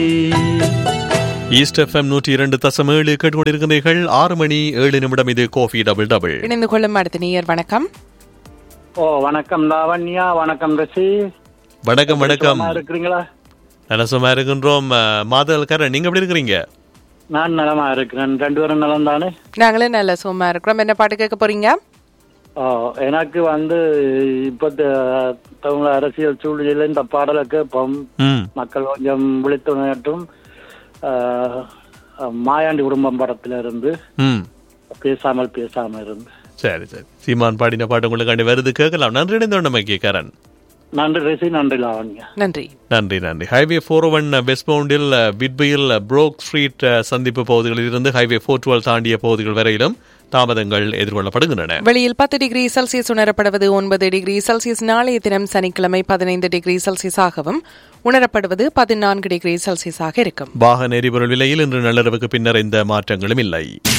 east FM நூற்றி இரண்டு தசம் ஏழு கேட்டுக்கொண்டிருக்கிறீர்கள் ஆறு மணி ஏழு நிமிடம் இது கோஃபி டபுள் டபுள் இணைந்து கொள்ளும் அடுத்த நேயர் வணக்கம் ஓ வணக்கம் லாவண்யா வணக்கம் ரிஷி வணக்கம் வணக்கம் சுகமா இருக்கிறீங்களா நலசமா இருக்கின்றோம் அஹ், மாதல் கரண் நீங்க எப்படி இருக்கிறீங்க நான் நலமா இருக்கிறேன் ரெண்டு பேரும் நலம் தானே நாங்களும் நல்ல சும்மா இருக்கிறோம் என்ன பாட்டு கேட்க போறீங்க ஓ எனக்கு வந்து இப்போ தமிழ் அரசியல் சூழ்நிலையில் இந்த பாடலை கேட்போம் ம் மக்கள் கொஞ்சம் விழித்துணரட்டும் ஆஹ், மாயாண்டி குடும்பம் படத்துல இருந்து ம் பேசாமல் பேசாம இருந்து சரி சரி சீமான் பாடின பாட்டு உங்களுக்கு வருது கேட்கலாம் நன்றி இணைந்தோண்டமைக்கு கரண் நன்றி ரிஷி நன்றி லாவண்யா நன்றி நன்றி நன்றி ஹைவே ஃபோர் ஒன் வெஸ்ட் பவுண்டில் விட்பியில் புரோக் ஸ்ட்ரீட் அஹ், சந்திப்பு பகுதிகளில் இருந்து ஹைவே ஃபோர் டுவெல் தாண்டிய பகுதிகள் வரையிலும் தாமதங்கள் எதிர்கொள்ளப்படுகின்றன வெளியில் பத்து டிகிரி செல்சியஸ் உணரப்படுவது ஒன்பது டிகிரி செல்சியஸ் நாளைய தினம் சனிக்கிழமை பதினைந்து டிகிரி செல்சியஸாகவும் உணரப்படுவது பதினான்கு டிகிரி செல்சியஸாக இருக்கும் வாகன எரிபொருள் விலையில் இன்று நள்ளிரவுக்கு பின்னர் எந்த மாற்றங்களும் இல்லை